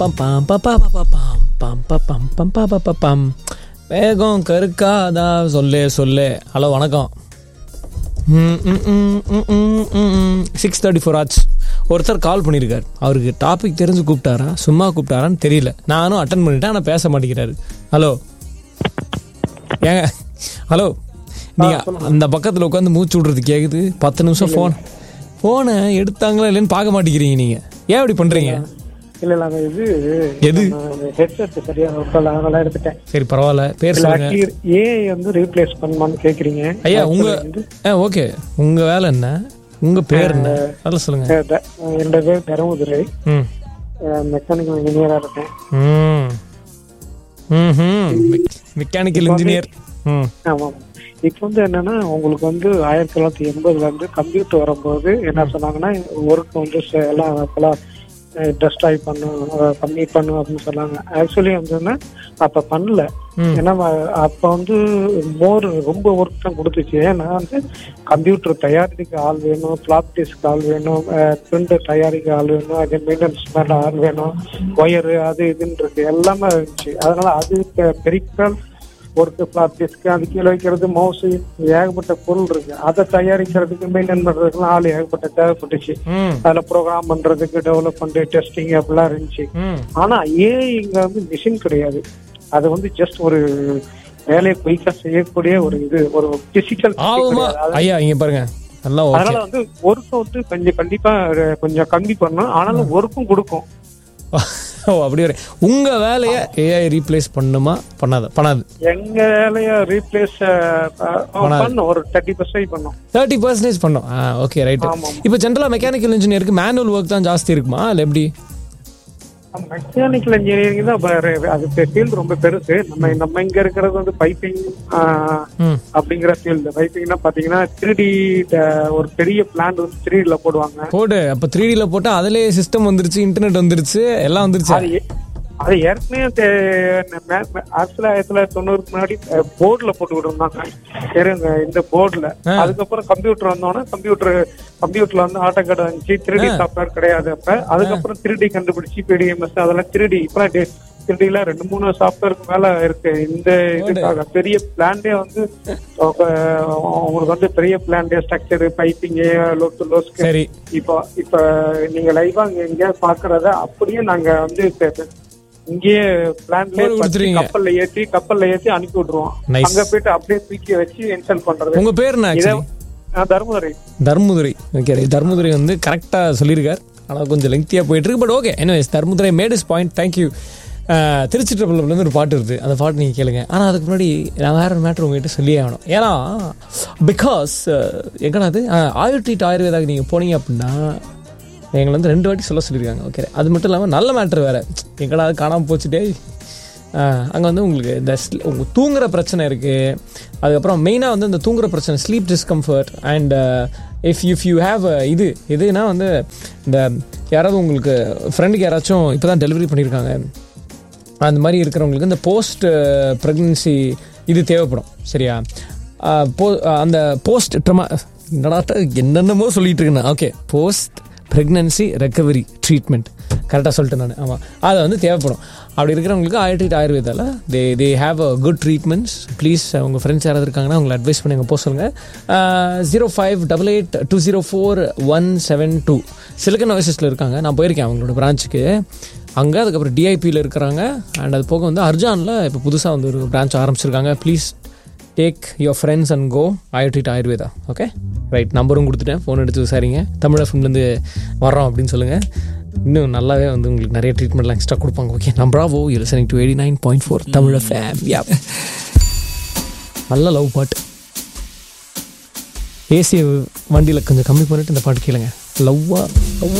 பம் பம் ப ப ப ப பம் பம் ப பம் பம் ப ப ப பம் வேகம் கருக்காதா சொல்லே சொல்லே ஹலோ வணக்கம் சிக்ஸ் தேர்ட்டி ஃபோர் ஆச்சு ஒருத்தர் கால் பண்ணியிருக்காரு அவருக்கு டாபிக் தெரிஞ்சு கூப்பிட்டாரா சும்மா கூப்பிட்டாரான்னு தெரியல நானும் அட்டன் பண்ணிட்டேன் ஆனால் பேச மாட்டேங்கிறாரு ஹலோ ஏங்க ஹலோ நீங்க அந்த பக்கத்தில் உட்காந்து மூச்சு விடுறது கேக்குது பத்து நிமிஷம் ஃபோன் ஃபோனை எடுத்தாங்களா இல்லைன்னு பார்க்க மாட்டேங்கிறீங்க நீங்க ஏன் இப்படி பண்றீங்க இல்ல இல்ல அது இது எது ஹெட்செட் சரியா ஒர்க்கல அதனால எடுத்துட்டேன் சரி பரவாயில்ல பேர் இல்ல சொல்லுங்க ஆக்சுவலி ஏ வந்து ரீப்ளேஸ் பண்ணுமான்னு கேக்குறீங்க ஐயா உங்க Actually வந்து, ஆ ஓகே உங்க வேலை என்ன உங்க பேர் என்ன அதில் சொல்லுங்க அஹ், த- அஹ், என்னோட பேர் தருமதுரை ம் மெக்கானிக்கல் இன்ஜினியரா இருக்கேன் ம் ம் மெக்கானிக்கல் இன்ஜினியர் ம் ஆமா இப்போ வந்து என்னன்னா உங்களுக்கு வந்து ஆயிரத்தி தொள்ளாயிரத்தி எண்பதுல இருந்து கம்ப்யூட்டர் வரும்போது என்ன சொன்னாங்கன்னா ஒர்க் வந்து ச- எல்லாம் அப்பெல்லாம் டெஸ்ட்ராய் பண்ணும் அஹ், கம்மி பண்ணும் அப்படின்னு சொன்னாங்க ஆக்சுவலி வந்து அப்ப பண்ணல ம். ஏன்னா வ- அப்ப வந்து மோர் ரொம்ப ஒர்க் தான் கொடுத்துச்சு ஏன்னா வந்து கம்ப்யூட்டர் தயாரிக்க ஆள் வேணும் ஃபிளாப் டிஸ்க் ஆள் வேணும் பிரிண்டர் தயாரிக்க ஆள் வேணும் அது மெயின்டெனன்ஸ் மேல ஆள் வேணும் ஒயரு அது இதுன்னு இருக்கு எல்லாமே இருந்துச்சு அதனால அது பெரிக்கல் ஒர்க்கு ஃபிளாப் டிஸ்க் அது கீழே வைக்கிறது மவுஸ் ஏகப்பட்ட பொருள் இருக்கு அதை தயாரிக்கிறதுக்கு மெயின்டைன் பண்றதுக்குலாம் ஆள் ஏகப்பட்ட தேவைப்பட்டுச்சு ம் அதுல ப்ரோக்ராம் பண்றதுக்கு டெவலப்மெண்ட் டெஸ்டிங் அப்படிலாம் இருந்துச்சு ம் ஆனா ஏஐ இங்க வந்து மிஷின் கிடையாது அது வந்து ஜஸ்ட் ஒரு வேலையை குயிக்கா செய்யக்கூடிய ஒரு இது ஒரு பிசிக்கல் ஆகுமா ஐயா இங்க பாருங்க நல்லா ஓகே அதனால வந்து ஒர்க்கை வந்து கொஞ்சம் கண்டிப்பா அஹ், கொஞ்சம் கம்மி பண்ணும் ஆனாலும் ஒர்க்கும் கொடுக்கும் ஓ அப்படி வர உங்க வேலையை ஏஐ ரீப்ளேஸ் பண்ணுமா பண்ணாத பண்ணாது எங்க வேலைய ரீப்ளேஸ் பண்ணும் ஒரு தேர்ட்டி பர்சன்ட் பண்ணும் தேர்ட்டி பர்சன்டேஜ் பண்ணோம் ஆ ஓகே ரைட் ஆமா. இப்போ ஜென்ரலாக மெக்கானிக்கல் இன்ஜினியருக்கு மேனுவல் ஒர்க் தான் ஜாஸ்தி இருக்குமா இல்லை எப்படி மெக்கானிக்கல் இன்ஜினியரிங் தான் ப- அது ஃபீல்டு ரொம்ப பெருசு நம்ம நம்ம இங்க இருக்கிறது வந்து பைப்பிங் ம் அப்படிங்கிற ஃபீல்டு பைப்பிங்னா பாத்தீங்கன்னா த்ரீ டி ஒரு பெரிய பிளான்ட் வந்து த்ரீ ல போடுவாங்க போடு அப்போ த்ரீ டியில் போட்டால் அதிலே சிஸ்டம் வந்துருச்சு இன்டர்நெட் வந்துருச்சு எல்லாம் வந்துருச்சு அது ஏ- அது ஏற்கனவே ஆயிரத்தி தொள்ளாயிரத்தி தொள்ளாயிரத்தி தொண்ணூறுக்கு முன்னாடி போர்டுல போட்டுக்கிட்டு இருந்தாங்க சரிங்க இந்த போர்டுல அதுக்கப்புறம் கம்ப்யூட்டர் வந்தோடனே கம்ப்யூட்டர் கம்ப்யூட்டர்ல வந்து ஆட்டோ கார்டு வந்துச்சு த்ரீ டி சாஃப்ட்வேர் கிடையாது அப்ப அதுக்கப்புறம் த்ரீ டி கண்டுபிடிச்சு பிடிஎம்எஸ் அதெல்லாம் த்ரீ டி இப்ப த்ரீ டில ரெண்டு மூணு சாஃப்ட்வேருக்கு மேல இருக்கு இந்த இதுக்காக பெரிய பிளான்டே வந்து அஹ், உங்களுக்கு வந்து பெரிய பிளான்டே ஸ்ட்ரக்சர் பைப்பிங் லோஸ் லோஸ்க்கு சரி இப்போ இப்ப நீங்க லைவா இங்க எங்க பாக்குறத அப்படியே நாங்க வந்து இப்ப இங்கேயே பிளான்லயே போட்டு கொடுத்துருவீங்க. கப்பல்ல ஏத்தி கப்பல்ல ஏத்தி அனுப்பி விட்டுருவோம் Nice. அங்க போயிட்டு அப்படியே தூக்கி வச்சு இன்ஸ்டால் பண்றது உங்கள் பேர் என்ன இத ஆக்சுவலி நான் தர்மதுரை தர்மதுரை ஓகே தர்மதுரை வந்து கரெக்டாக சொல்லியிருக்கார் ஆனால் கொஞ்சம் லெங்க்த்தியாக போயிட்டு இருக்கு பட் ஓகே எனிவேஸ் தர்மதுரை மேடஸ் பாயிண்ட் தேங்க்யூ திருச்சி ட்ரிபிள்லேருந்து ஒரு பாட்டு இருக்குது அந்த பாட்டு நீங்கள் கேளுங்க ஆனால் அதுக்கு முன்னாடி நான் வேற ஒரு மேட்ரு உங்ககிட்ட சொல்லியே ஆகணும் ஏன்னா பிகாஸ் எங்கடா அது ஆயுள் ட்ரீட் ஆயுர்வேதாக்கு நீங்கள் போனீங்க அப்படின்னா எங்களை வந்து ரெண்டு வாட்டி சொல்ல சொல்லியிருக்காங்க ஓகே அது மட்டும் இல்லாமல் நல்ல மேட்ரு வேறு எங்கடா அது காணாமல் போச்சுட்டே அங்கே வந்து உங்களுக்கு இந்த ஸ்லீ- உங்க தூங்குற பிரச்சனை இருக்குது அதுக்கப்புறம் மெயினாக வந்து இந்த தூங்குற பிரச்சனை sleep discomfort and if if you have இது எதுனா வந்து இந்த யாராவது உங்களுக்கு ஃப்ரெண்டுக்கு யாராச்சும் இப்போ தான் டெலிவரி பண்ணியிருக்காங்க அந்த மாதிரி இருக்கிறவங்களுக்கு இந்த போஸ்ட் ப்ரெக்னன்சி இது தேவைப்படும் சரியா அஹ், போ அந்த போஸ்ட் ட்ரமா என்னடாட்ட என்னென்னமோ சொல்லிட்டு இருக்கேன் okay post pregnancy recovery treatment கரெக்டாக சொல்லிட்டேன் நான் ஆமாம் அது வந்து தேவைப்படும் அப்படி இருக்கிறவங்களுக்கு ஆயுர்வேட் ஆயுர்வேதாவில் they they have a good treatments please உங்கள் ஃப்ரெண்ட்ஸ் யாராவது இருக்காங்கன்னா உங்களை அட்வைஸ் பண்ணி அங்கே போக சொல்லுங்கள் zero five double eight two zero four one seven two Silicon ஓஎஸ்எஸில் இருக்காங்க நான் போயிருக்கேன் அவங்களோட பிரான்ச்சுக்கு அங்கே அதுக்கப்புறம் டிஐபியில் இருக்கிறாங்க அண்ட் அது போக வந்து அர்ஜானில் இப்போ புதுசாக வந்து ஒரு பிரான்ச் ஆரம்பிச்சிருக்காங்க please take your friends and go Ayurved Ayurveda okay right நம்பரும் கொடுத்துட்டேன் ஃபோன் எடுத்து விசாரிங்க தமிழ் எஃப்எம்லேருந்து வர்றோம் அப்படின்னு சொல்லுங்கள் இன்னும் நல்லாவே வந்து உங்களுக்கு நிறைய ட்ரீட்மெண்ட்லாம் எக்ஸ்ட்ரா கொடுப்பாங்க ஓகே நம்பராவோ you listening to eighty nine point four Tamil FM yeah நல்ல லவ் பாட்டு ஏசியை வண்டியில் கொஞ்சம் கம்மி பண்ணிட்டு இந்த பாட்டு கேளுங்க லவ்வாக லவ்